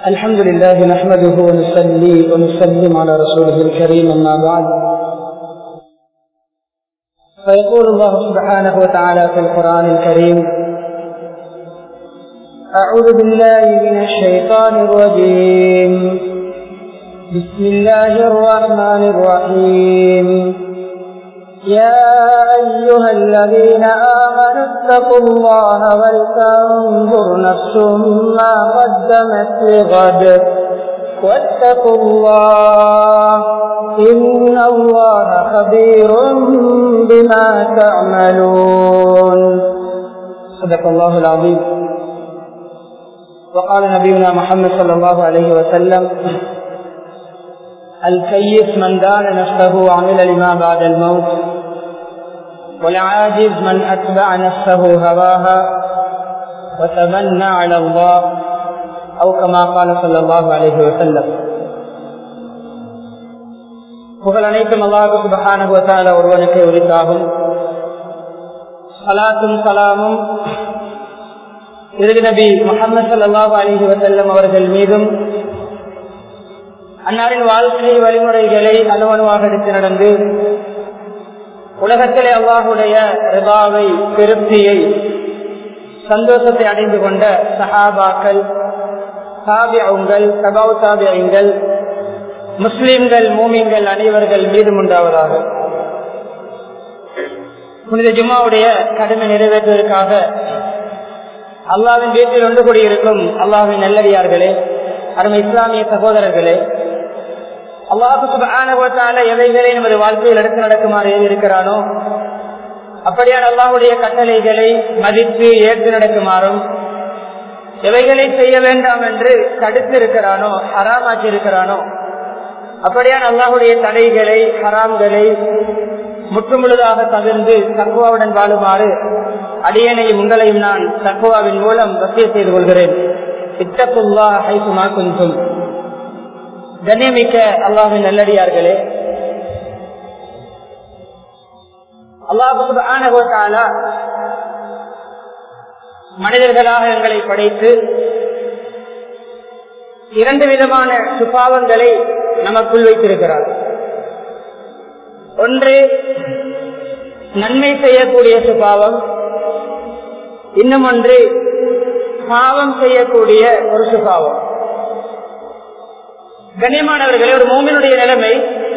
الحمد لله نحمده ونصلي ونسلم على رسوله الكريم أما بعد فيقول الله سبحانه وتعالى في القرآن الكريم أعوذ بالله من الشيطان الرجيم بسم الله الرحمن الرحيم يا أيها الذين آمنوا اتقوا الله ولتنظر نفس ما قدمت لغد واتقوا الله إن الله خبير بما تعملون صدق الله العظيم وقال نبينا محمد صلى الله عليه وسلم الكيس من دان نفسه وعمل لما بعد الموت والعاجز من أتبع نفسه هواها وتمنى على الله أو كما قال صلى الله عليه وسلم புகழ் அனைத்தும் அல்லாஹு சுபஹானுவத்தால ஒருவனுக்கு உரித்தாகும் சலாத்தும் சலாமும் இறுதி நபி முகமது சல்லாஹு அலிஹி வசல்லம் அவர்கள் மீதும் அன்னாரின் வாழ்க்கை வழிமுறைகளை அணுவணுவாக எடுத்து நடந்து உலகத்திலே அல்லாஹுடைய ரிபாவை திருப்தியை சந்தோஷத்தை அடைந்து கொண்ட சஹாபாக்கள் சாபியங்கள் சபாவு சாபியங்கள் முஸ்லிம்கள் மூமிங்கள் அனைவர்கள் மீதும் உண்டாவதாக புனித ஜும்மாவுடைய கடமை நிறைவேற்றுவதற்காக அல்லாவின் வீட்டில் ஒன்று கூடியிருக்கும் அல்லாவின் நல்லடியார்களே அருமை இஸ்லாமிய சகோதரர்களே அல்லாஹுக்கு எவைகளை நமது வாழ்க்கையில் எடுத்து நடக்குமாறு இருக்கிறானோ அப்படியான அல்லாஹுடைய கட்டளைகளை மதித்து ஏற்று நடக்குமாறும் எவைகளை செய்ய வேண்டாம் என்று தடுத்து இருக்கிறானோ ஹராமாக்கி இருக்கிறானோ அப்படியான அல்லாஹுடைய தடைகளை ஹராம்களை முற்றுமுழுதாக தவிர்ந்து தக்குவாவுடன் வாழுமாறு அடியனையும் உங்களையும் நான் தக்குவாவின் மூலம் வசிய செய்து கொள்கிறேன் இத்தக்குல்லா ஹைசுமா குஞ்சும் கண்ணியமிக்க அல்லாஹின் நல்லடியார்களே அல்லாஹு ஆனகோட்டால மனிதர்களாக எங்களை படைத்து இரண்டு விதமான சுபாவங்களை நமக்குள் வைத்திருக்கிறார் ஒன்று நன்மை செய்யக்கூடிய சுபாவம் இன்னும் ஒன்று பாவம் செய்யக்கூடிய ஒரு சுபாவம் கண்ணியமானவர்களே ஒரு மோமினுடைய நிலைமை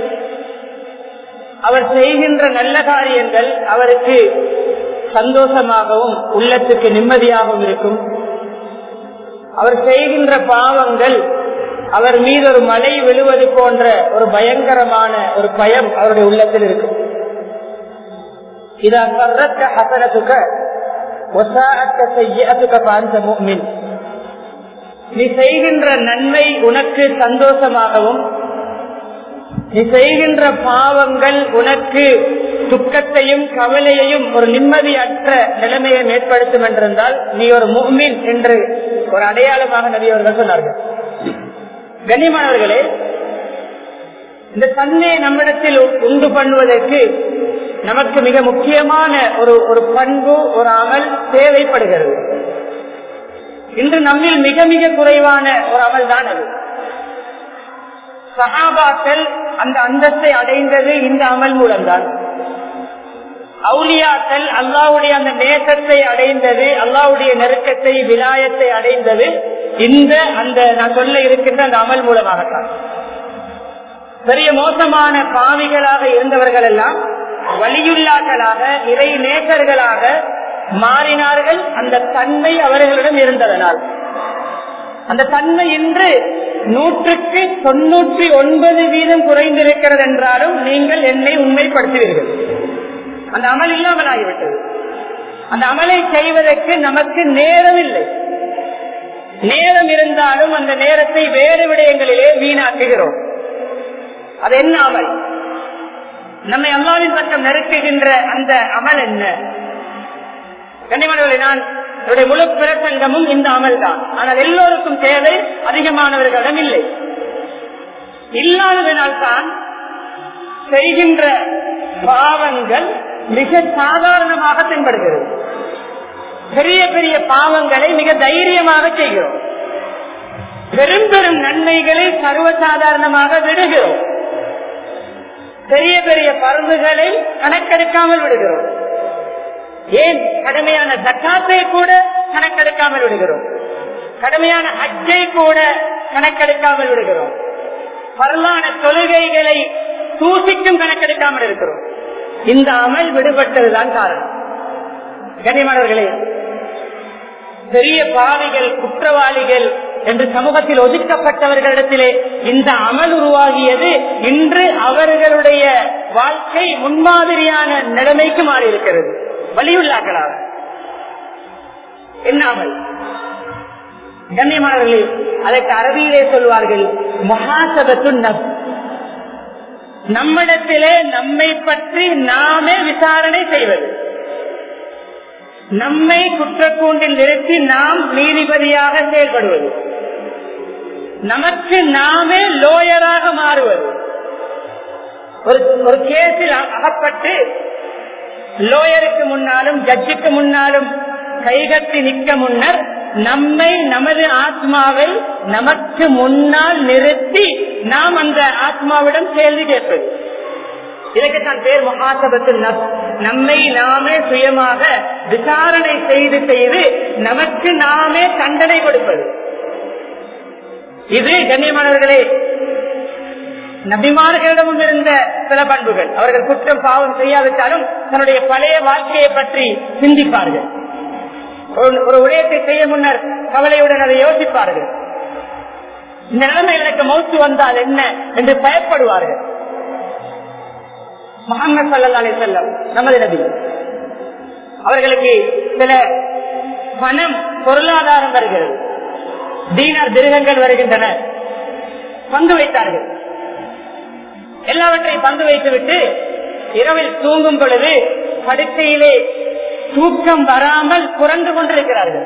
அவர் செய்கின்ற நல்ல காரியங்கள் அவருக்கு சந்தோஷமாகவும் உள்ளத்துக்கு நிம்மதியாகவும் இருக்கும் அவர் செய்கின்ற பாவங்கள் அவர் மீது ஒரு மழை விழுவது போன்ற ஒரு பயங்கரமான ஒரு பயம் அவருடைய உள்ளத்தில் இருக்கும் இதா கர்றக்க ஹசனத்துக்க ஒசாஅக்க செய்யத்துக்க பாந்த முக்மின் நீ செய்கின்ற நன்மை உனக்கு சந்தோஷமாகவும் நீ செய்கின்ற பாவங்கள் உனக்கு துக்கத்தையும் கவலையையும் ஒரு நிம்மதியற்ற நிலைமையை ஏற்படுத்தும் என்றிருந்தால் நீ ஒரு முஹ்மின் என்று ஒரு அடையாளமாக நபி அவர்கள் சொன்னார்கள் கண்ணியமானவர்களே இந்த தன்மையை நம்மிடத்தில் உண்டு பண்ணுவதற்கு நமக்கு மிக முக்கியமான ஒரு ஒரு பண்பு ஒரு அமல் தேவைப்படுகிறது இன்று நம்மில் மிக மிக குறைவான ஒரு அமல் தான் அது சகாபாக்கள் அந்த அந்தஸ்தை அடைந்தது இந்த அமல் மூலம்தான் அவுலியாக்கள் அல்லாவுடைய அந்த நேசத்தை அடைந்தது அல்லாவுடைய நெருக்கத்தை விலாயத்தை அடைந்தது இந்த அந்த நான் சொல்ல இருக்கின்ற அந்த அமல் மூலமாகத்தான் பெரிய மோசமான பாவிகளாக இருந்தவர்கள் எல்லாம் வலியுள்ளாக்களாக இறை நேசர்களாக மாறினார்கள் அந்த தன்மை அவர்களிடம் இருந்ததனால் அந்த தன்மை இன்று நூற்றுக்கு தொன்னூற்றி ஒன்பது வீதம் குறைந்திருக்கிறது என்றாலும் நீங்கள் என்னை உண்மைப்படுத்துவீர்கள் அந்த அமல் இல்லாமல் ஆகிவிட்டது அந்த அமலை செய்வதற்கு நமக்கு நேரம் இல்லை நேரம் இருந்தாலும் அந்த நேரத்தை வேறு விடயங்களிலே வீணாக்குகிறோம் அது என்ன அமல் நம்மை அல்லாவின் பக்கம் நெருக்குகின்ற அந்த அமல் என்ன கண்ணிமணவர்களை நான் என்னுடைய முழு பிரசங்கமும் இந்த அமல் தான் ஆனால் எல்லோருக்கும் தேவை அதிகமானவர்களிடம் இல்லை இல்லாததனால் தான் செய்கின்ற பாவங்கள் மிக சாதாரணமாக தென்படுகிறது பெரிய பெரிய பாவங்களை மிக தைரியமாக செய்கிறோம் பெரும் பெரும் நன்மைகளை சர்வசாதாரணமாக விடுகிறோம் பெரிய பெரிய பருந்துகளை கணக்கெடுக்காமல் விடுகிறோம் ஏன் கடுமையான தக்காத்தை கூட கணக்கெடுக்காமல் விடுகிறோம் கடுமையான அஜை கூட கணக்கெடுக்காமல் விடுகிறோம் பரலான தொழுகைகளை தூசிக்கும் கணக்கெடுக்காமல் இருக்கிறோம் இந்த அமல் விடுபட்டதுதான் காரணம் கனிமணர்களே பெரிய பாவிகள் குற்றவாளிகள் என்று சமூகத்தில் ஒதுக்கப்பட்டவர்களிடத்திலே இந்த அமல் உருவாகியது இன்று அவர்களுடைய வாழ்க்கை முன்மாதிரியான நிலைமைக்கு மாறி இருக்கிறது வலியுள்ளாக்களாக என்ன அமல் கண்ணியமானவர்களே அதற்கு அரபியிலே சொல்வார்கள் மகாசபத்து நம்மிடத்திலே நம்மை பற்றி நாமே விசாரணை செய்வது நம்மை குற்றக்கூண்டில் நிறுத்தி நாம் நீதிபதியாக செயல்படுவது நமக்கு நாமே லோயராக மாறுவது ஒரு ஒரு கேஸில் அகப்பட்டு லோயருக்கு முன்னாலும் ஜட்ஜுக்கு முன்னாலும் கைகட்டி நிற்க முன்னர் நம்மை நமது ஆத்மாவை நமக்கு முன்னால் நிறுத்தி நாம் அந்த ஆத்மாவிடம் கேள்வி கேட்பது இதற்குத்தான் பேர் மகாசபத்து நம்மை நாமே சுயமாக விசாரணை செய்து செய்து நமக்கு நாமே தண்டனை கொடுப்பது இது கண்ணியமானவர்களே நபிமார்களிடமும் இருந்த சில பண்புகள் அவர்கள் குற்றம் பாவம் செய்யாவிட்டாலும் தன்னுடைய பழைய வாழ்க்கையை பற்றி சிந்திப்பார்கள் ஒரு உடையத்தை செய்ய முன்னர் கவலையுடன் அதை யோசிப்பார்கள் இந்த நிலைமையில் எனக்கு மௌத்து வந்தால் என்ன என்று பயப்படுவார்கள் முகமது சல்லா அலி செல்லம் நமது நபி அவர்களுக்கு சில பணம் பொருளாதாரம் வருகிறது தீனார் திருகங்கள் வருகின்றன பங்கு வைத்தார்கள் எல்லாவற்றையும் பங்கு வைத்துவிட்டு இரவில் தூங்கும் பொழுது படுக்கையிலே தூக்கம் வராமல் புரண்டு கொண்டிருக்கிறார்கள்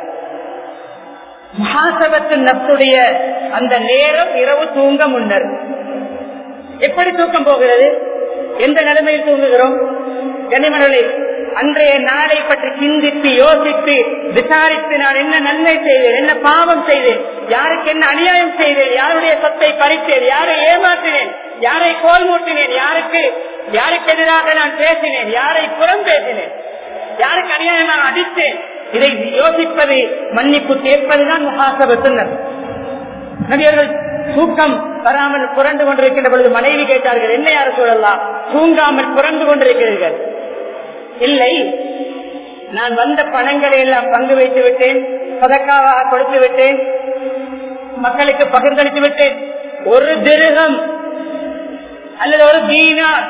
மகாசபத்தின் நப்சுடைய அந்த நேரம் இரவு தூங்க முன்னர் எப்படி தூக்கம் போகிறது எந்த நிலைமையில் தூங்குகிறோம் கனிமணி அன்றைய நாளை பற்றி சிந்தித்து யோசித்து விசாரித்து நான் என்ன நன்மை செய்தேன் என்ன பாவம் செய்தேன் யாருக்கு என்ன அநியாயம் செய்தேன் யாருடைய சொத்தை பறித்தேன் யாரை ஏமாற்றினேன் யாரை கோல் மூட்டினேன் யாருக்கு யாருக்கு எதிராக நான் பேசினேன் யாரை புறம் பேசினேன் யாருக்கு அநியாயம் நான் அடித்தேன் இதை யோசிப்பது மன்னிப்பு கேட்பதுதான் முகாசபத்துனர் நபியர்கள் தூக்கம் வராமல் புரண்டு கொண்டிருக்கின்ற பொழுது மனைவி கேட்டார்கள் என்ன யார் சொல்லலாம் தூங்காமல் புரண்டு கொண்டிருக்கிறீர்கள் இல்லை நான் வந்த பணங்களை எல்லாம் பங்கு வைத்து விட்டேன் பதக்காவாக கொடுத்து விட்டேன் மக்களுக்கு பகிர்ந்தளித்து விட்டேன் ஒரு திருகம் அல்லது ஒரு தீனார்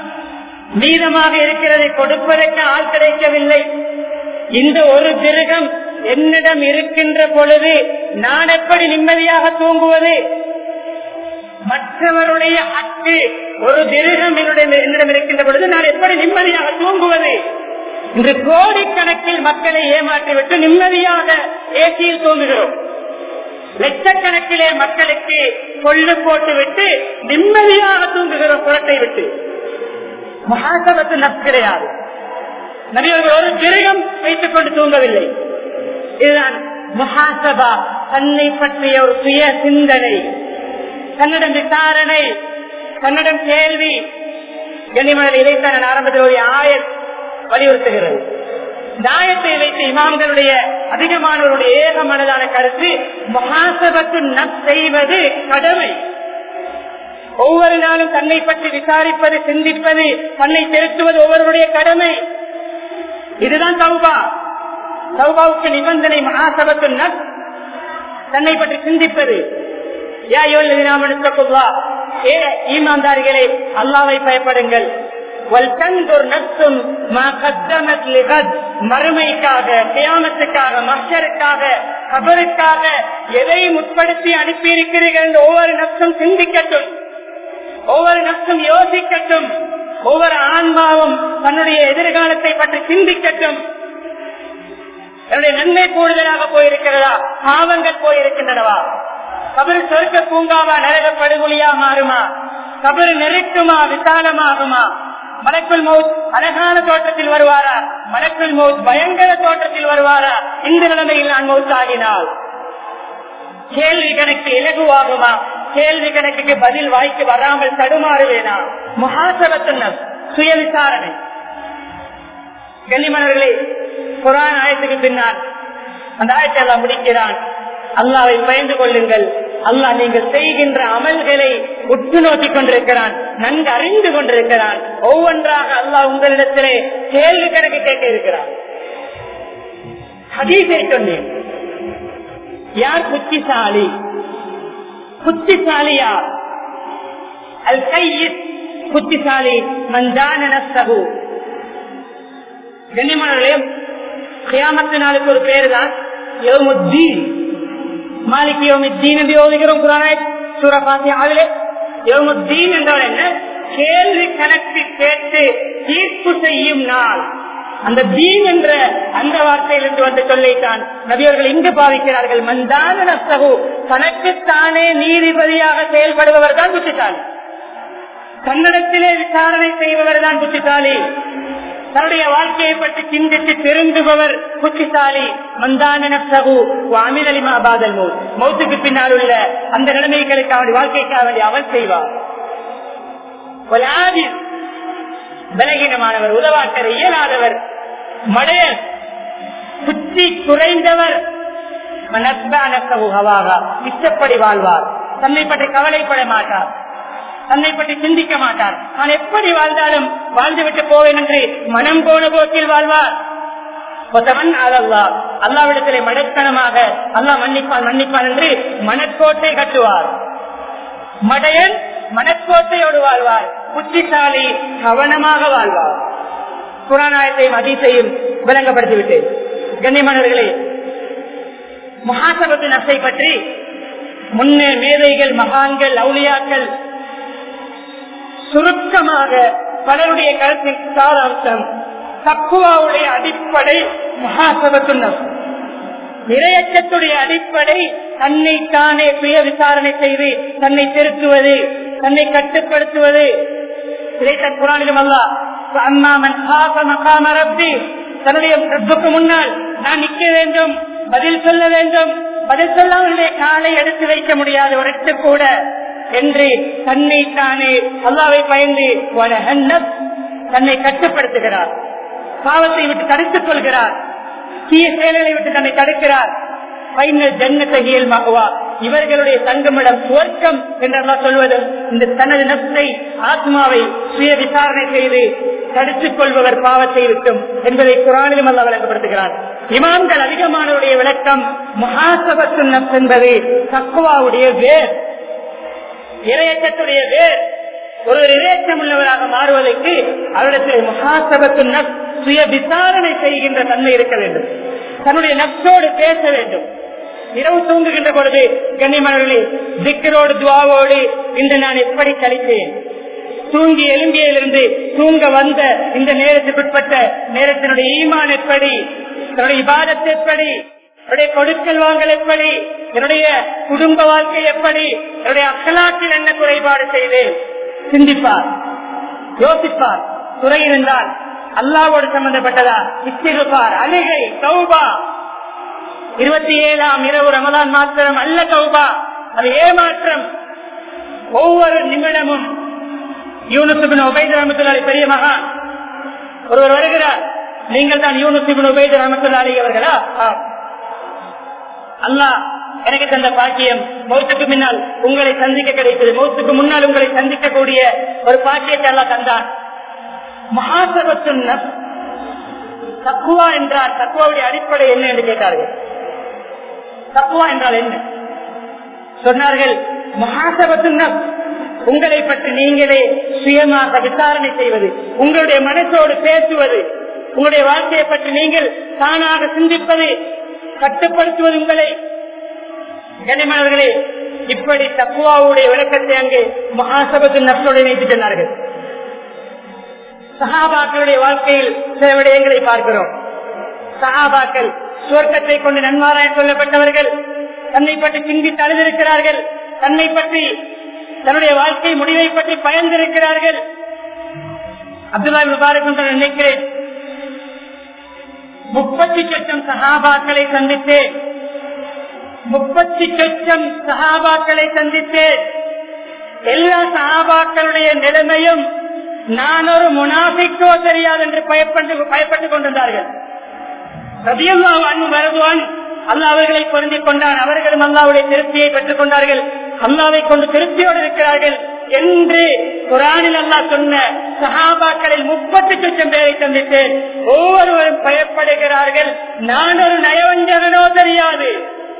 மீதமாக இருக்கிறதை கொடுப்பதற்கு ஆள் கிடைக்கவில்லை இந்த ஒரு திருகம் என்னிடம் இருக்கின்ற பொழுது நான் எப்படி நிம்மதியாக தூங்குவது மற்றவருடைய அக்கு ஒரு திருகம் என்னுடைய என்னிடம் இருக்கின்ற பொழுது நான் எப்படி நிம்மதியாக தூங்குவது இன்று கோடிக்கணக்கில் மக்களை ஏமாற்றிவிட்டு நிம்மதியாக ஏசியில் தூங்குகிறோம் லட்சக்கணக்கிலே மக்களுக்கு கொள்ளு போட்டுவிட்டு நிம்மதியாக தூங்குகிறோம் புறத்தை விட்டு மகாசபத்து நப் கிடையாது நபியவர்கள் ஒரு கிரகம் வைத்துக் கொண்டு தூங்கவில்லை இதுதான் மகாசபா தன்னை பற்றிய ஒரு சுய சிந்தனை தன்னிடம் விசாரணை தன்னிடம் கேள்வி கண்ணிமணல் இதைத்தான் நான் ஆரம்பத்தில் ஒரு ஆயர் வலியுறுத்துகிறது இந்த ஆயத்தை வைத்து இமாம்களுடைய அதிகமானவருடைய ஏக மனதான கருத்து மகாசபத்து நப் செய்வது கடமை ஒவ்வொரு நாளும் தன்னை பற்றி விசாரிப்பது சிந்திப்பது தன்னை திருத்துவது ஒவ்வொருடைய கடமை இதுதான் சௌபா சௌபாவுக்கு நிபந்தனை மகாசபத்து நப் தன்னை பற்றி சிந்திப்பது ஈமான்தாரிகளே அல்லாவை பயப்படுங்கள் மறுமைக்காக தியானத்துக்காக மக்களுக்காக கபருக்காக எதை முற்படுத்தி அனுப்பியிருக்கிறீர்கள் என்று ஒவ்வொரு நப்சும் சிந்திக்கட்டும் ஒவ்வொரு நப்சும் யோசிக்கட்டும் ஒவ்வொரு ஆன்மாவும் தன்னுடைய எதிர்காலத்தை பற்றி சிந்திக்கட்டும் என்னுடைய நன்மை கூடுதலாக போயிருக்கிறதா பாவங்கள் போயிருக்கின்றனவா கபரு சொர்க்க பூங்காவா நரக படுகொலியா மாறுமா கபரு நெருக்குமா விசாலமாகுமா மலக்குள் மௌத் அழகான தோற்றத்தில் வருவாரா மலக்குள் மௌத் பயங்கர தோற்றத்தில் வருவாரா இந்த நிலைமையில் நான் மௌத் ஆகினால் கேள்வி கணக்கு இலகுவாகுமா கேள்வி கணக்குக்கு பதில் வாய்க்கு வராமல் தடுமாறுவேனா முகாசபத்துன்னர் சுய விசாரணை கண்ணிமணர்களே குரான் ஆயத்துக்கு பின்னால் அந்த ஆயத்தை எல்லாம் முடிக்கிறான் அல்லாவை பயந்து கொள்ளுங்கள் அல்லாஹ் நீங்கள் செய்கின்ற அமல்களை உற்று நோக்கிக் கொண்டிருக்கிறான் நன்கு அறிந்து கொண்டிருக்கிறான் ஒவ்வொன்றாக அல்லாஹ் உங்களிடத்திலே கேள்வி கணக்கு கேட்க இருக்கிறான் ஹதீஸை சொன்னேன் யார் புத்திசாலி புத்திசாலி யார் அல் கையித் புத்திசாலி மந்தான நஸ்தகு கண்ணியமானவர்களே கியாமத்து நாளுக்கு ஒரு பேரு தான் யோமுத்தீன் மாலிக் யோமுத்தீன் என்று யோகிக்கிறோம் குரானை சூரபாசி ஆகலே யோமுத்தீன் என்றால் என்ன கேள்வி கணக்கு கேட்டு தீர்ப்பு செய்யும் நாள் அந்த தீன் என்ற அந்த வார்த்தையிலிருந்து வந்த சொல்லைத்தான் நபியவர்கள் இங்கு பாவிக்கிறார்கள் மந்தான நஸ்தகு தனக்குத்தானே நீதிபதியாக செயல்படுபவர் தான் புத்திசாலி தன்னிடத்திலே விசாரணை செய்பவர் தான் புத்திசாலி தன்னுடைய வாழ்க்கையை பற்றி சிந்தித்து திருந்துபவர் புத்திசாலி மந்தான நப்சகு அமிதலிமா பாதல் மூ மௌத்துக்கு பின்னால் உள்ள அந்த நிலைமைகளுக்காக வேண்டிய வாழ்க்கைக்காக வேண்டிய அவர் செய்வார் பலகீனமானவர் உதவாக்கர் இயலாதவர் மடையர் புத்தி குறைந்தவர் இஷ்டப்படி வாழ்வார் தன்னை பற்றி கவலைப்பட மாட்டார் தன்னை பற்றி சிந்திக்க மாட்டார் நான் எப்படி வாழ்ந்தாலும் வாழ்ந்துவிட்டு போவேன் என்று மனம் போன போக்கில் வாழ்வார் அல்லாவிடத்திலே மடக்கணமாக அல்லாஹ் மன்னிப்பான் மன்னிப்பான் என்று மனக்கோட்டை கட்டுவார் மடையன் மனக்கோட்டையோடு வாழ்வார் புத்திசாலி கவனமாக வாழ்வார் புராணாயத்தையும் அதீசையும் விளங்கப்படுத்திவிட்டேன் கண்ணியமானவர்களே மகாசபத்து நஷ்டை பற்றி முன்னே மேதைகள் மகான்கள் அவுளியாக்கள் சுருக்கமாக பலருடைய கருத்தின் சாராம்சம் தக்குவாவுடைய அடிப்படை மகாசபத்து இரையச்சத்துடைய அடிப்படை தன்னை தானே சுய விசாரணை செய்து தன்னை திருத்துவது தன்னை கட்டுப்படுத்துவது இதைத்தான் குரானிலும் அல்ல அம்மாமன் ரப்பி தன்னுடைய ரப்புக்கு முன்னால் நான் நிற்க வேண்டும் பதில் சொல்ல வேண்டும் பதில் சொல்லாமலே காலை எடுத்து வைக்க முடியாது ஒரு கூட என்று தன்னை தானே அல்லாவை பயந்து தன்னை கட்டுப்படுத்துகிறார் பாவத்தை விட்டு தடுத்துக் கொள்கிறார் தீய செயல்களை விட்டு தன்னை தடுக்கிறார் ஜன்னத்தகியல் மகவா இவர்களுடைய தங்கமிடம் சுவர்க்கம் என்றெல்லாம் சொல்வதும் இந்த தனது நப்சை ஆத்மாவை சுய விசாரணை செய்து தடுத்துக் கொள்பவர் பாவத்தை விட்டும் என்பதை குரானிலும் அல்ல விளக்கப்படுத்துகிறார் இமாம்கள் அதிகமானவருடைய விளக்கம் மகாசபத்து நப்ஸ் என்பது தக்குவாவுடைய வேர் இரையச்சத்துடைய வேர் ஒரு இரையச்சம் உள்ளவராக மாறுவதற்கு அவரிடத்தில் மகாசபத்து நப் சுய விசாரணை செய்கின்ற தன்மை இருக்க வேண்டும் தன்னுடைய நப்சோடு பேச வேண்டும் இரவு தூங்குகின்ற பொழுது கண்ணிமணர்களே திக்கரோடு துவாவோடு இன்று நான் எப்படி கழித்தேன் தூங்கி எலும்பியிலிருந்து தூங்க வந்த இந்த நேரத்துக்குட்பட்ட நேரத்தினுடைய ஈமான் எப்படி தன்னுடைய இபாதத்தை எப்படி என்னுடைய கொடுக்கல் வாங்கல் எப்படி என்னுடைய குடும்ப வாழ்க்கை எப்படி என்னுடைய அக்கலாற்றில் என்ன குறைபாடு செய்தேன் சிந்திப்பார் யோசிப்பார் துறை இருந்தால் அல்லாவோடு சம்பந்தப்பட்டதா இஸ்திருப்பார் அழுகை சௌபா இருபத்தி ஏழாம் இரவு ரமதான் மாத்திரம் அல்ல சௌபா அது ஏமாற்றம் ஒவ்வொரு நிமிடமும் யூனுசுபின் உபைத ரமத்துலாலி பெரிய மகான் ஒருவர் வருகிறார் நீங்கள் தான் யூனுசுபின் உபைத ரமத்துலாலி அவர்களா அல்லாஹ் எனக்கு தந்த பாக்கியம் மௌத்துக்கு முன்னால் உங்களை சந்திக்க கிடைத்தது மௌத்துக்கு முன்னால் உங்களை சந்திக்கக்கூடிய ஒரு பாக்கியத்தை எல்லாம் தந்தார் மகாசபத்து தக்குவா என்றால் தக்குவாவுடைய அடிப்படை என்ன என்று கேட்டார்கள் தக்குவா என்றால் என்ன சொன்னார்கள் மகாசபத்து உங்களை பற்றி நீங்களே சுயமாக விசாரணை செய்வது உங்களுடைய மனசோடு பேசுவது உங்களுடைய வாழ்க்கையை பற்றி நீங்கள் தானாக சிந்திப்பது கட்டுப்படுத்துவது உங்களை கனிமணர்களே இப்படி தக்குவாவுடைய விளக்கத்தை அங்கு மகாசபத்து நஷ்டோடு இணைத்து சொன்னார்கள் சகாபாக்களுடைய வாழ்க்கையில் சில விடயங்களை பார்க்கிறோம் சகாபாக்கள் சுவர்க்கத்தை கொண்டு நன்மாராய சொல்லப்பட்டவர்கள் தன்னை பற்றி சிந்தித்து அழுதிருக்கிறார்கள் தன்னை பற்றி தன்னுடைய வாழ்க்கை முடிவை பற்றி பயந்திருக்கிறார்கள் அப்துல்லா முபாரக் என்று நினைக்கிறேன் முப்பத்தி லட்சம் சகாபாக்களை சந்தித்து முப்பத்தி சொச்சம் சஹாபாக்களை சந்தித்தேன் எல்லா சஹாபாக்களுடைய நிலைமையும் நான் ஒரு முனாபிக்கோ தெரியாது என்று பயப்பட்டு பயப்பட்டுக் கொண்டிருந்தார்கள் ரபியல்லாஹு அன்ஹு வருவான் அல்லாஹ் அவர்களை பொருந்திக் கொண்டான் அவர்களும் அல்லாவுடைய திருப்தியை பெற்றுக் கொண்டார்கள் அல்லாவை கொண்டு திருப்தியோடு இருக்கிறார்கள் என்று குரானில் அல்லாஹ் சொன்ன சஹாபாக்களில் முப்பத்தி லட்சம் பேரை சந்தித்து ஒவ்வொருவரும் பயப்படுகிறார்கள் நான் ஒரு நயவஞ்சகனோ தெரியாது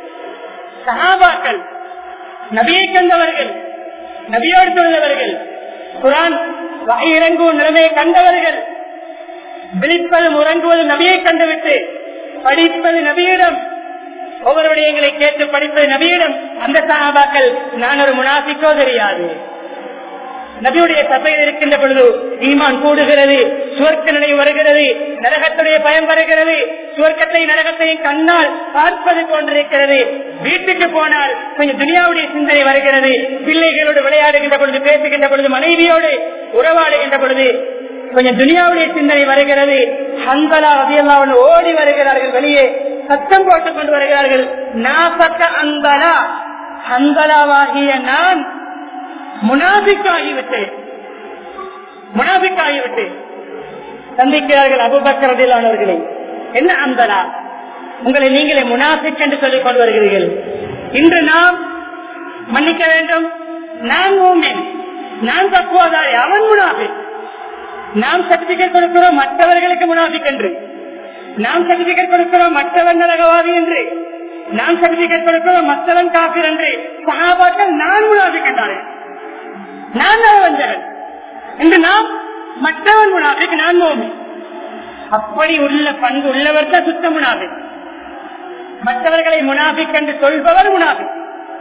சஹாபாக்கள் நபியை கண்டவர்கள் நபியோடு தொழுதவர்கள் குரான் வகை இறங்கும் நிலைமையை கண்டவர்கள் விழிப்பதும் உறங்குவதும் நபியை கண்டுவிட்டு படிப்பது நபியிடம் ஒவ்வொரு விடயங்களை கேட்டு படிப்பது நபியிடம் அந்த சகாபாக்கள் நான் ஒரு முனாஃபிக்கோ தெரியாது நபியுடைய சபையில் இருக்கின்ற பொழுது ஈமான் கூடுகிறது சுவர்க்க நினைவு வருகிறது நரகத்துடைய பயம் வருகிறது சுவர்க்கத்தை நரகத்தையும் கண்ணால் பார்ப்பது போன்றிருக்கிறது வீட்டுக்கு போனால் கொஞ்சம் துனியாவுடைய சிந்தனை வருகிறது பிள்ளைகளோடு விளையாடுகின்ற பொழுது பேசுகின்ற பொழுது மனைவியோடு உறவாடுகின்ற பொழுது கொஞ்சம் துனியாவுடைய சிந்தனை வருகிறது ஹந்தலா அதையெல்லாம் ஓடி வருகிறார்கள் வெளியே சத்தம் போட்டுக் கொண்டு வருகிறார்கள் நாசக்க அந்தலா ஹந்தலாவாகிய நான் முனாபிக்காகிவிட்டேன் முனாபிக்காகிவிட்டேன் சந்திக்கிறார்கள் அபுபக்கரதிலானவர்களை என்ன அந்தலா உங்களை நீங்களே முனாபிக் என்று சொல்லிக் கொண்டு வருகிறீர்கள் இன்று நாம் மன்னிக்க வேண்டும் நான் ஊமேன் நான் தக்குவதாரி அவன் முனாபிக் நாம் சர்டிபிகேட் கொடுக்கிறோம் மற்றவர்களுக்கு முனாபிக் என்று நாம் சர்டிபிகேட் கொடுக்கிறோம் மற்றவன் நரகவாதி என்று நாம் சர்டிபிகேட் கொடுக்கிறோம் மற்றவன் காப்பீர் என்று சகாபாக்கள் நான் முனாபிக் என்றார்கள் நான் நரவஞ்சகன் என்று நாம் மற்றவன் முனாபிக் நான் மோமி அப்படி உள்ள பண்பு உள்ளவர் தான் சுத்த முனாபிக் மற்றவர்களை முனாபிக் என்று சொல்பவர் முனாபிக்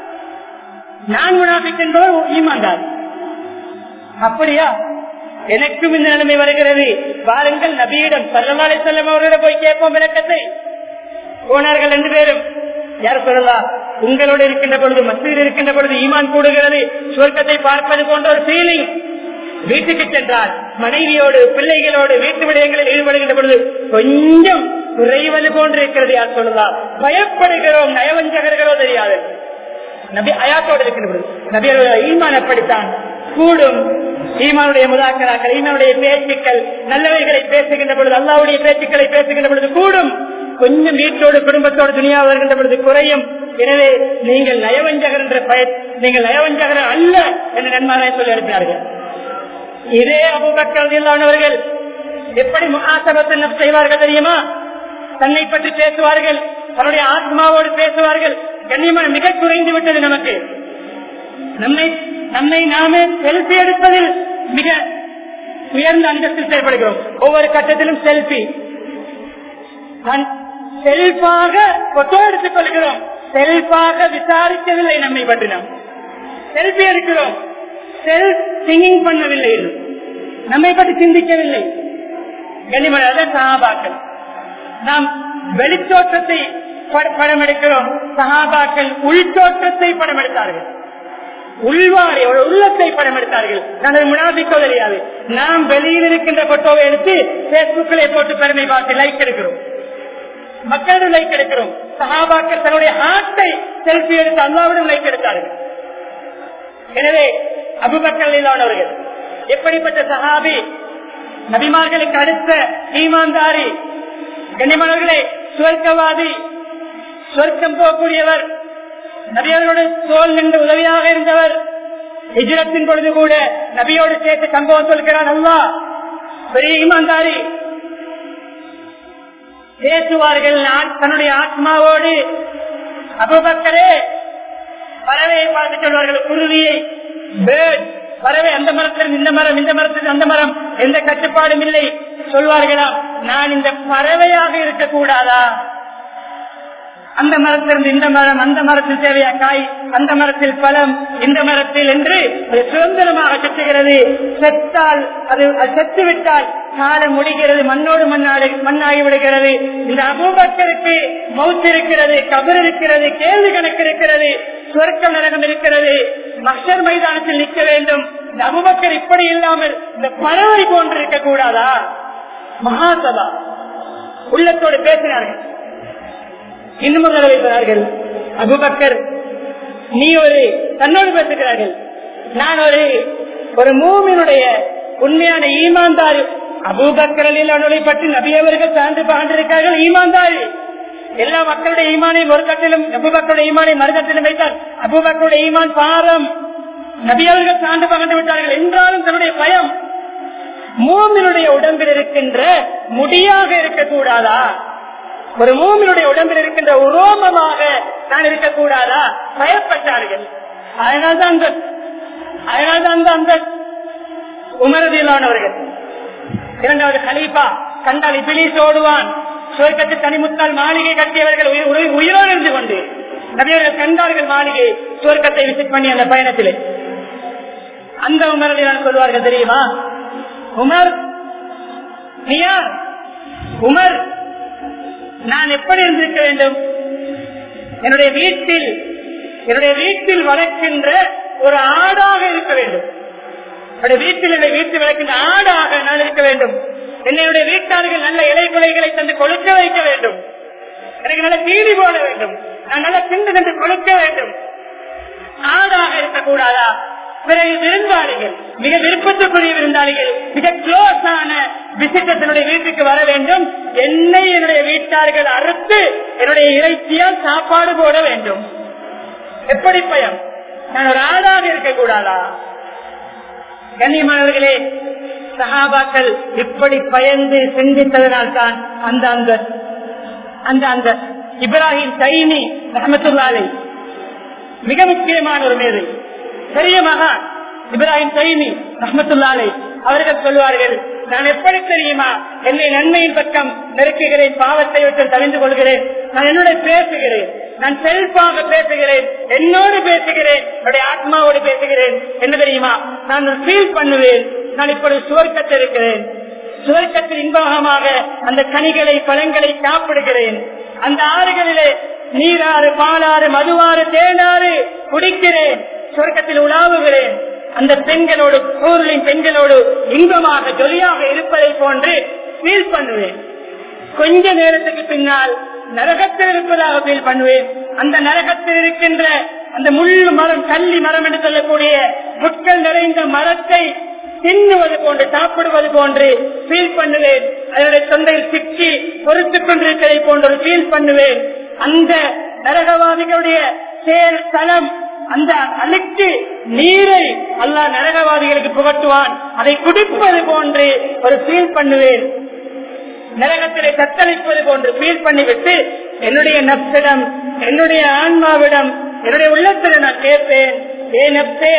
நான் முனாபிக் என்பவர் ஈமாண்டார் அப்படியா எனக்கும் இந்த நிலைமை வருகிறது பாருங்கள் நபியிடம் சல்லமாலை செல்லும் அவர்களிடம் போய் கேட்போம் விளக்கத்தை போனார்கள் ரெண்டு பேரும் யார் சொல்லலாம் உங்களோடு இருக்கின்ற பொழுது மசூதியில் இருக்கின்ற பொழுது ஈமான் கூடுகிறது சுவர்க்கத்தை பார்ப்பது போன்ற ஒரு ஃபீலிங் வீட்டுக்கு சென்றால் மனைவியோடு பிள்ளைகளோடு வீட்டு விடயங்களில் ஈடுபடுகின்ற பொழுது கொஞ்சம் குறைவது போன்று இருக்கிறது யார் சொல்லலாம் பயப்படுகிறோம் நயவஞ்சகர்களோ தெரியாது நபி அயாத்தோடு இருக்கின்ற பொழுது நபியோட ஈமான் எப்படித்தான் கூடும் ஈமானுடைய முதாக்கராக்கள் ஈமானுடைய பேச்சுக்கள் நல்லவைகளை பேசுகின்ற பொழுது அல்லாவுடைய பேச்சுக்களை பேசுகின்ற பொழுது கூடும் கொஞ்சம் வீட்டோடு குடும்பத்தோடு துணியா வருகின்ற பொழுது குறையும் எனவே நீங்கள் நயவஞ்சகர் என்ற பெயர் நீங்கள் நயவஞ்சகர் அல்ல என்று நன்மாராய சொல்லி அனுப்பினார்கள் இதே அபுபக்கர்கள் எப்படி முகாசபத்தை செய்வார்கள் தெரியுமா தன்னை பற்றி பேசுவார்கள் தன்னுடைய ஆத்மாவோடு பேசுவார்கள் கண்ணியமான மிக குறைந்து விட்டது நமக்கு நம்மை நம்மை நாமே செல்ஃபி எடுப்பதில் மிக உயர்ந்த அந்தஸ்தில் செயல்படுகிறோம் ஒவ்வொரு கட்டத்திலும் செல்ஃபி செல்ஃபாக போட்டோ எடுத்துக் கொள்கிறோம் செல்ஃபாக விசாரிக்கவில்லை நம்மை பற்றி நாம் செல்ஃபி எடுக்கிறோம் செல்ஃப் சிங்கிங் பண்ணவில்லை நம்மை பற்றி சிந்திக்கவில்லை கனிமலாத சகாபாக்கள் நாம் வெளித்தோற்றத்தை படம் எடுக்கிறோம் சகாபாக்கள் உள்தோற்றத்தை படம் எடுத்தார்கள் உள்வாரி ஒரு உள்ளத்தை படம் எடுத்தார்கள் நாங்கள் முனாபிக்கோ தெரியாது நாம் வெளியில் இருக்கின்ற போட்டோவை எடுத்து பேஸ்புக்கிலே போட்டு பெருமை பார்த்து லைக் எடுக்கிறோம் மக்களிடம் லைக் எடுக்கிறோம் சகாபாக்கள் தன்னுடைய ஆட்டை செல்ஃபி எடுத்து அல்லாவிடம் லைக் எடுத்தார்கள் எனவே அபுபக்கல்லானவர்கள் எப்படிப்பட்ட சஹாபி நபிமார்களுக்கு அடுத்த ஈமான்தாரி கண்ணியமானவர்களே சுவர்க்கவாதி சுவர்க்கம் போகக்கூடியவர் நபியர்களோடு தோல் நின்று உதவியாக இருந்தவர் ஹிஜரத்தின் பொழுது கூட நபியோடு சேர்த்து சம்பவம் சொல்கிறான் அல்லா பெரிய ஈமான்தாரி பேசுவார்கள் தன்னுடைய ஆத்மாவோடு அபுபக்கரே பறவையை பார்த்து சொல்வார்கள் குருவியை பேர்ட் பறவை அந்த மரத்தில் இந்த மரம் இந்த மரத்தில் அந்த மரம் எந்த கட்டுப்பாடும் இல்லை சொல்வார்களா நான் இந்த பறவையாக இருக்கக்கூடாதா அந்த மரத்திலிருந்து இந்த மரம் அந்த மரத்தில் தேவையா காய் அந்த மரத்தில் பழம் இந்த மரத்தில் என்று அது சுதந்திரமாக சுற்றுகிறது செத்தால் அது செத்து விட்டால் காலம் முடிகிறது மண்ணோடு மண்ணாடு மண்ணாகி விடுகிறது இந்த அபூபக்கருக்கு மவுத்து இருக்கிறது கபர் இருக்கிறது கேள்வி கணக்கு இருக்கிறது சுவர்க்கம் நரகம் இருக்கிறது மஷர் மைதானத்தில் நிற்க வேண்டும் இந்த அபுபக்கர் இப்படி இல்லாமல் இந்த பறவை போன்று இருக்க கூடாதா மகாசபா உள்ளத்தோடு பேசினார்கள் இன்னும் தடவை சொன்னார்கள் அபுபக்கர் நீ ஒரு தன்னோடு பேசுகிறார்கள் நான் ஒரு ஒரு மூமினுடைய உண்மையான ஈமான்தாரி அபூபக்கரில் அவர்களை பற்றி நபி அவர்கள் சார்ந்து பாண்டிருக்கார்கள் ஈமான்தாரி எல்லா மக்களுடைய ஈமானையும் ஒரு கட்டிலும் அபுபக்கருடைய ஈமானை மறுகட்டிலும் வைத்தார் அபுபக்கருடைய ஈமான் பாரம் நபி அவர்கள் சார்ந்து பகர்ந்து விட்டார்கள் என்றாலும் தன்னுடைய பயம் மூமினுடைய உடம்பில் இருக்கின்ற முடியாக இருக்கக்கூடாதா ஒரு மூமினுடைய உடம்பில் இருக்கின்ற உரோமமாக நான் இருக்கக்கூடாதா பயப்பட்டார்கள் அதனால்தான் அந்த அதனால்தான் அந்த அந்த உமரதியிலானவர்கள் இரண்டாவது கலீஃபா கண்டால் இபிலிஸ் ஓடுவான் சுவர்க்கத்து தனிமுத்தால் மாளிகை கட்டியவர்கள் உயிர்- உயிர்- உயிரோடு இருந்து கொண்டு நபியவர்கள் கண்டார்கள் மாளிகை சுவர்க்கத்தை விசிட் பண்ணி அந்த பயணத்திலே அந்த உமரதிலான சொல்வார்கள் தெரியுமா உமர் நீ யார் உமர் நான் எப்படி இருந்திருக்க வேண்டும் என்னுடைய வீட்டில் என்னுடைய வீட்டில் வளர்க்கின்ற ஒரு ஆடாக இருக்க வேண்டும் என்னுடைய வீட்டில் என்னுடைய வீட்டில் வளர்க்கின்ற ஆடாக நான் இருக்க வேண்டும் என்னுடைய வீட்டார்கள் நல்ல இலை குலைகளை தந்து கொழுக்க வைக்க வேண்டும் எனக்கு நல்ல தீனி போட வேண்டும் நான் நல்ல திண்டு தந்து கொழுக்க வேண்டும் ஆடாக இருக்கக்கூடாதா பிறகு விருந்தாளிகள் மிக விருப்பத்துக்குரிய விருந்தாளிகள் மிக க்ளோஸ் ஆன விசிட்டத்தினுடைய வீட்டுக்கு வர வேண்டும் என்னை என்னுடைய வீட்டார்கள் அறுத்து என்னுடைய இறைச்சியால் சாப்பாடு போட வேண்டும் எப்படி பயம் நான் ஒரு ஆடாக இருக்கக்கூடாதா கண்ணியமானவர்களே சகாபாக்கள் இப்படி பயந்து சிந்தித்ததனால் தான் அந்த அந்த அந்த அந்த இப்ராஹிம் தைனி ரஹமத்துல்லாலை மிக முக்கியமான ஒரு மேதை பெரிய மகான் இப்ராஹிம் தைனி ரஹமத்துல்லாலை அவர்கள் சொல்வார்கள் நான் எப்படி தெரியுமா என்னை நன்மையின் பக்கம் நெருக்குகிறேன் பாவத்தை விட்டு தவிந்து கொள்கிறேன் நான் என்னோட பேசுகிறேன் நான் செல்ஃபாக பேசுகிறேன் என்னோடு பேசுகிறேன் என்னுடைய ஆத்மாவோடு பேசுகிறேன் என்ன தெரியுமா நான் ஃபீல் பண்ணுவேன் நான் இப்பொழுது சுவர்க்கத்தில் இருக்கிறேன் சுவர்க்கத்தில் இன்பமாக அந்த கனிகளை பழங்களை சாப்பிடுகிறேன் அந்த ஆறுகளிலே நீராறு பாலாறு மதுவாறு தேனாறு குடிக்கிறேன் சுவர்க்கத்தில் உலாவுகிறேன் அந்த பெண்களோடு ஊர்களின் பெண்களோடு இன்பமாக ஜொலியாக இருப்பதை போன்று ஃபீல் பண்ணுவேன் கொஞ்ச நேரத்துக்கு பின்னால் நரகத்தில் இருப்பதாக ஃபீல் பண்ணுவேன் அந்த நரகத்தில் இருக்கின்ற அந்த முள் மரம் கள்ளி மரம் என்று சொல்லக்கூடிய முட்கள் நிறைந்த மரத்தை தின்னுவது போன்று சாப்பிடுவது போன்று ஃபீல் பண்ணுவேன் அதனுடைய தொண்டையில் சிக்கி பொறுத்துக் கொண்டிருப்பதை போன்று ஃபீல் பண்ணுவேன் அந்த நரகவாதிகளுடைய செயல் தளம் அந்த அழுக்கு நீரை அல்லா நரகவாதிகளுக்கு புகட்டுவான் அதை குடிப்பது போன்று ஒரு ஃபீல் பண்ணுவேன் நரகத்திலே தத்தளிப்பது போன்று ஃபீல் பண்ணிவிட்டு என்னுடைய நப்சிடம் என்னுடைய ஆன்மாவிடம் என்னுடைய உள்ளத்தில் நான் கேட்பேன் ஏ நப்சே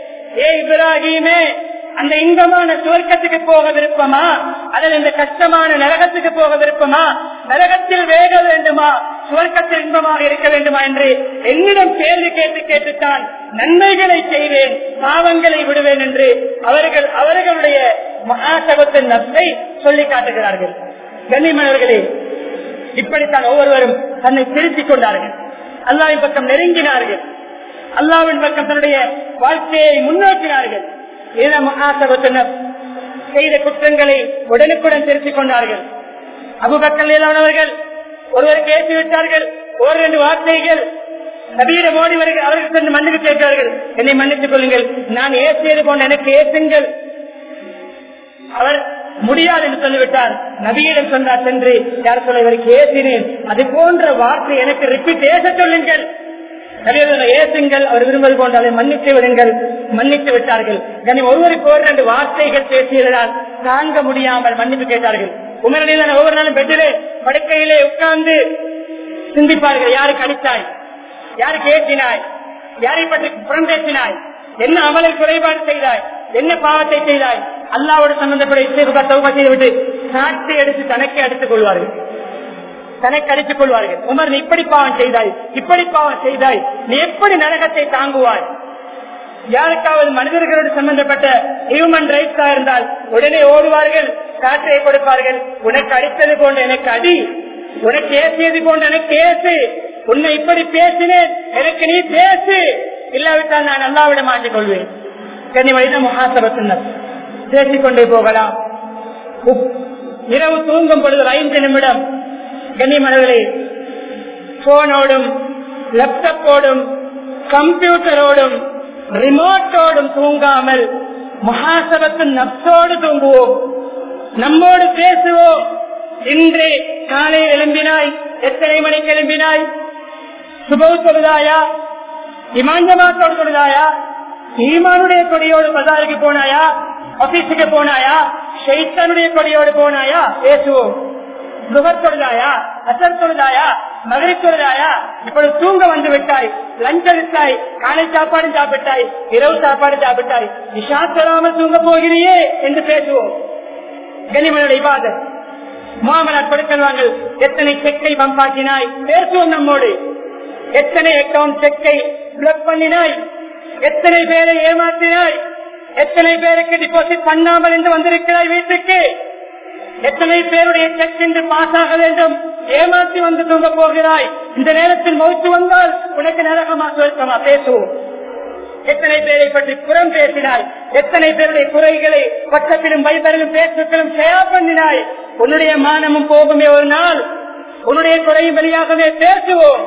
ஏ இப்ராஹிமே அந்த இன்பமான சுவர்க்கத்துக்கு போக விருப்பமா அதில் இந்த கஷ்டமான நரகத்துக்கு போக விருப்பமா நரகத்தில் வேக வேண்டுமா சுவர்க்கத்தில் இன்பமாக இருக்க வேண்டுமா என்று என்னிடம் கேள்வி கேட்டு கேட்டுத்தான் நன்மைகளை செய்வேன் பாவங்களை விடுவேன் என்று அவர்கள் அவர்களுடைய மகாசபத்தின் நப்சை சொல்லி காட்டுகிறார்கள் கண்ணிமணர்களே இப்படித்தான் ஒவ்வொருவரும் தன்னை திருத்திக் கொண்டார்கள் அல்லாவின் பக்கம் நெருங்கினார்கள் அல்லாவின் பக்கம் தன்னுடைய வாழ்க்கையை முன்னோக்கினார்கள் இத மகாசபத்தினர் செய்த குற்றங்களை உடனுக்குடன் திருத்திக் கொண்டார்கள் அபுபக்கல் அவர்கள் ஒருவர் பேசி விட்டார்கள் ஒரு ரெண்டு வார்த்தைகள் நபீர மோடி வருகிற அவர்கள் சென்று மன்னிப்பு கேட்கிறார்கள் என்னை மன்னித்துக் கொள்ளுங்கள் நான் ஏசியது போன்ற எனக்கு ஏசுங்கள் அவர் முடியாது என்று சொல்லிவிட்டார் நபியிடம் சொன்னார் சென்று யார் சொல்ல இவருக்கு ஏசினேன் அது போன்ற வார்த்தை எனக்கு ரிப்பீட் ஏச சொல்லுங்கள் நபியவர்களை ஏசுங்கள் அவர் விரும்புவது போன்று அதை மன்னித்து விடுங்கள் மன்னித்து விட்டார்கள் கனி ஒருவருக்கு ஒரு ரெண்டு வார்த்தைகள் பேசியதால் தாங்க முடியாமல் மன்னிப்பு கேட்டார்கள் உமரடியில் ஒவ்வொரு நாளும் பெட்டிலே படுக்கையிலே உட்கார்ந்து சிந்திப்பார்கள் யாருக்கு அடித்தாய் யாருக்கு ஏற்றினாய் யாரை பற்றி புறம்பேசினாய் என்ன அமலை குறைபாடு செய்தாய் என்ன பாவத்தை செய்தாய் அல்லாவோடு சம்பந்தப்பட்ட சௌபா செய்துவிட்டு சாட்டை எடுத்து தனக்கே அடித்துக் கொள்வார்கள் தனக்கு அடித்துக் கொள்வார்கள் உமர் நீ இப்படி பாவம் செய்தாய் இப்படி பாவம் செய்தாய் நீ எப்படி நரகத்தை தாங்குவாய் யாருக்காவது மனிதர்களோடு சம்பந்தப்பட்ட ஹியூமன் ரைட்ஸா இருந்தால் உடனே ஓடுவார்கள் காற்றை கொடுப்பார்கள் உனக்கு அடித்தது போன்ற எனக்கு அடி உனக்கு ஏசியது போன்ற எனக்கு ஏசு உன்னை இப்படி பேசினேன் எனக்கு நீ பேசு இல்லாவிட்டால் நான் அல்லாவிட மாட்டிக் கொள்வேன் கனிமனித முகாசபத்தினர் பேசிக்கொண்டே போகலாம் உப்- இரவு தூங்கும் பொழுது ஐந்து நிமிடம் கண்ணியமனவர்களே போனோடும் லேப்டாப்போடும் கம்ப்யூட்டரோடும் ரிமோட்டோடும் தூங்காமல் மகாசபத்து நப்சோடு தூங்குவோம் நம்மோடு பேசுவோம் இன்று காலை எழும்பினாய் எத்தனை மணிக்கு எழும்பினாய் சுபவு தொழுதாயா இமாஞ்சமாத்தோடு தொழுதாயா ஈமானுடைய கொடியோடு பஜாருக்கு போனாயா ஆபீஸுக்கு போனாயா ஷெய்தானுடைய கொடியோடு போனாயா பேசுவோம் சுகர் தொழுதாயா அசர் தொழுதாயா மகரி தொழுதாயா இப்பொழுது தூங்க வந்து விட்டாய் லஞ்ச் எடுத்தாய் காலை சாப்பாடு சாப்பிட்டாய் இரவு சாப்பாடு சாப்பிட்டாய் இஷா தொழாமல் தூங்க போகிறியே என்று பேசுவோம் கனிமனுடைய இபாதத் முகாமலாட் கொடுக்கல் வாங்கல் எத்தனை செக்கை பம்பாக்கினாய் பேசுவோம் நம்மோடு எத்தனை அக்கௌண்ட் செக்கை பிளக் பண்ணினாய் எத்தனை பேரை ஏமாற்றினாய் எத்தனை பேருக்கு டிபாசிட் பண்ணாமல் என்று வந்திருக்கிறாய் வீட்டுக்கு எத்தனை பேருடைய செக் என்று பாஸ் ஆக வேண்டும் ஏமாற்றி வந்து தூங்க போகிறாய் இந்த நேரத்தில் மௌத்து வந்தால் உனக்கு நரகமா சுருக்கமா பேசுவோம் எத்தனை பேரை பற்றி புறம் பேசினாய் எத்தனை பேருடைய குறைகளை பக்கத்திலும் வைபரிலும் பேசுக்களும் ஷேர் பண்ணினாய் உன்னுடைய மானமும் போகுமே ஒரு நாள் உன்னுடைய குறையும் வெளியாகவே பேசுவோம்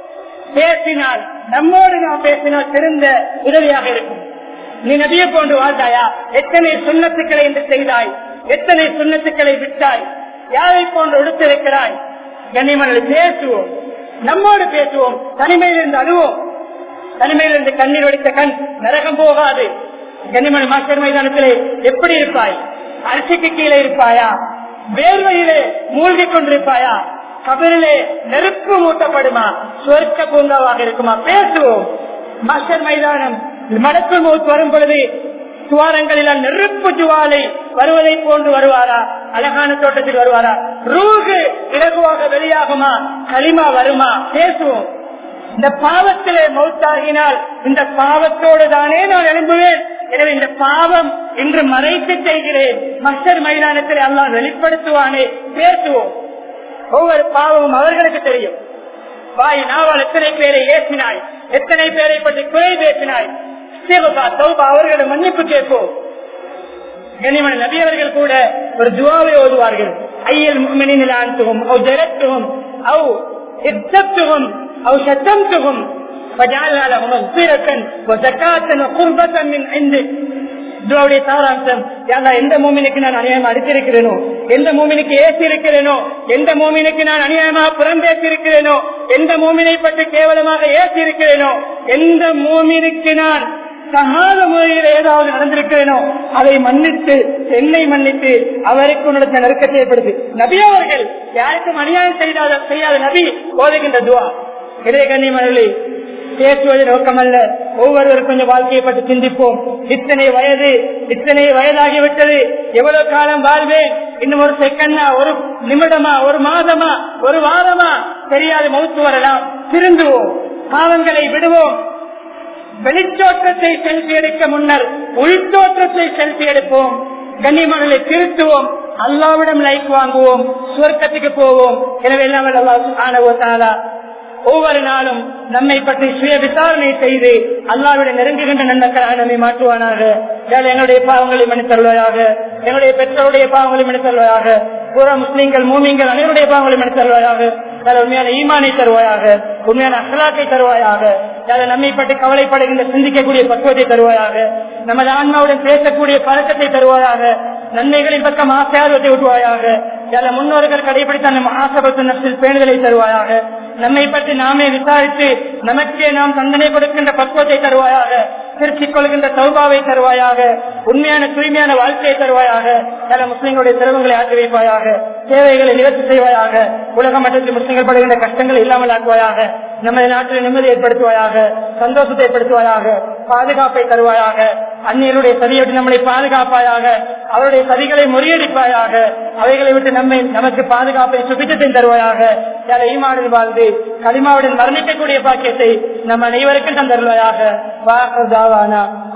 பேசினால் நம்மோடு நாம் பேசினால் சிறந்த உதவியாக இருக்கும் நீ நபிய போன்று வாழ்ந்தாயா எத்தனை சுண்ணத்துக்களை என்று செய்தாய் எத்தனை சுண்ணத்துக்களை விட்டாய் யாரை போன்று உடுத்திருக்கிறாய் கண்ணிமனை பேசுவோம் நம்மோடு பேசுவோம் தனிமையில் இருந்து அழுவோம் தனிமையில் இருந்து கண்ணீர் வடித்த கண் நரகம் போகாது கண்ணிமணி மாஸ்டர் மைதானத்திலே எப்படி இருப்பாய் அரிசிக்கு கீழே இருப்பாயா வேர்வையிலே மூழ்கி கொண்டிருப்பாயா கபரிலே நெருப்பு மூட்டப்படுமா சுவர்க்க பூங்காவாக இருக்குமா பேசுவோம் மாஸ்டர் மைதானம் மடக்கு மூத்து வரும் பொழுது துவாரங்களில் நெருப்பு ஜுவாலை வருவதை போன்று வருவாரா அழகான தோட்டத்தில் வருவாரா ரூகு இலகுவாக வெளியாகுமா களிமா வருமா பேசுவோம் இந்த பாவத்திலே மௌத்தாகினால் இந்த பாவத்தோடு தானே நான் எழும்புவேன் எனவே இந்த பாவம் இன்று மறைத்து செய்கிறேன் மஸ்டர் மைதானத்தில் எல்லாம் வெளிப்படுத்துவானே பேசுவோம் ஒவ்வொரு பாவமும் அவர்களுக்கு தெரியும் வாய் நாவால் எத்தனை பேரை ஏற்றினாய் எத்தனை பேரை பற்றி குறை பேசினாய் சிவபா சௌபா அவர்களை மன்னிப்பு கேட்போம் கனிமன் நபி அவர்கள் கூட ஒரு துவாவை ஓதுவார்கள் ஐயல் முகமனின் ஆண்டுகும் அவ் ஜரத்துகும் அவ் எத்தத்துகும் அவ் சத்தம்துகும் فجعلنا لهم مغفرة وزكاة وقربة من عندك துவாவுடைய சாராம்சம் யாரா எந்த மூமினுக்கு நான் அநியாயமா அடித்திருக்கிறேனோ எந்த மூமினுக்கு ஏசி இருக்கிறேனோ எந்த மூமினுக்கு நான் அநியாயமாக புறம்பேசி இருக்கிறேனோ எந்த மூமினை பற்றி கேவலமாக ஏசி இருக்கிறேனோ எந்த மூமினுக்கு நான் சகாத முறையில் ஏதாவது நடந்திருக்கிறேனோ அதை மன்னித்து என்னை மன்னித்து அவருக்கு உன்னிடத்த நெருக்கத்தை ஏற்படுத்தி நபி அவர்கள் யாருக்கும் அநியாயம் செய்யாத செய்யாத நபி ஓதுகின்ற துவா இளைய கண்ணியமனே பேசுவது நோக்கமல்ல ஒவ்வொருவரும் கொஞ்சம் வாழ்க்கையை பற்றி சிந்திப்போம் இத்தனை வயது இத்தனை வயதாகிவிட்டது எவ்வளவு காலம் வாழ்வேன் இன்னும் ஒரு செகண்டா ஒரு நிமிடமா ஒரு மாதமா ஒரு வாரமா தெரியாது மௌத்து வரலாம் திருந்துவோம் பாவங்களை விடுவோம் வெளித்தோற்றத்தை செல்ஃபி எடுக்க முன்னர் உள்தோற்றத்தை செல்ஃபி எடுப்போம் கண்ணியமனங்களை திருத்துவோம் அல்லாவிடம் லைக் வாங்குவோம் சுவர்க்கத்துக்கு போவோம் எனவே எல்லாம் ஆனவோ ஒவ்வொரு நாளும் நம்மை பற்றி சுய விசாரணை செய்து அல்லாவிட நெருங்குகின்ற நன்மக்களாக நம்மை மாற்றுவானாக எங்களுடைய பாவங்களை மன்னித்தருவாயாக எங்களுடைய பெற்றோருடைய பாவங்களை மன்னித்தருவாயாக புற முஸ்லீம்கள் மூமிங்கள் அனைவருடைய பாவங்களை மன்னித்தருவாயாக உண்மையான ஈமானை தருவாயாக உண்மையான அசலாக்கை தருவாயாக நம்மை பற்றி கவலைப்படுகின்ற சிந்திக்கக்கூடிய பக்குவத்தை தருவாயாக நமது ஆன்மாவுடன் பேசக்கூடிய பழக்கத்தை தருவாயாக நன்மைகளின் பக்கம் ஆசையார்வத்தை விட்டுவாயாக சில முன்னோர்கள் கடைபிடித்த அந்த ஆசபத்து நப்சில் பேணுதலை தருவாயாக நம்மை பற்றி நாமே விசாரித்து நமக்கே நாம் தண்டனை கொடுக்கின்ற பக்குவத்தை தருவாயாக திருச்சிக் கொள்கின்ற சௌபாவை தருவாயாக உண்மையான தூய்மையான வாழ்க்கையை தருவாயாக சில முஸ்லிம்களுடைய சிரமங்களை ஆக்கி வைப்பாயாக தேவைகளை நிவர்த்தி செய்வாயாக உலக மட்டத்தில் முஸ்லிம்கள் படுகின்ற கஷ்டங்களை இல்லாமல் ஆக்குவாயாக நமது நாட்டில் நிம்மதி ஏற்படுத்துவாயாக சந்தோஷத்தை ஏற்படுத்துவாயாக பாதுகாப்பை தருவாயாக அந்நியருடைய சதியோடு நம்மளை பாதுகாப்பாயாக அவருடைய சதிகளை முறியடிப்பாயாக அவைகளை விட்டு நம்மை நமக்கு பாதுகாப்பை சுபிச்சத்தை தருவாயாக யார ஈமானில் வாழ்ந்து களிமாவுடன் மரணிக்கக்கூடிய பாக்கியத்தை நம் அனைவருக்கும் தந்தருவாயாக வாதாவானா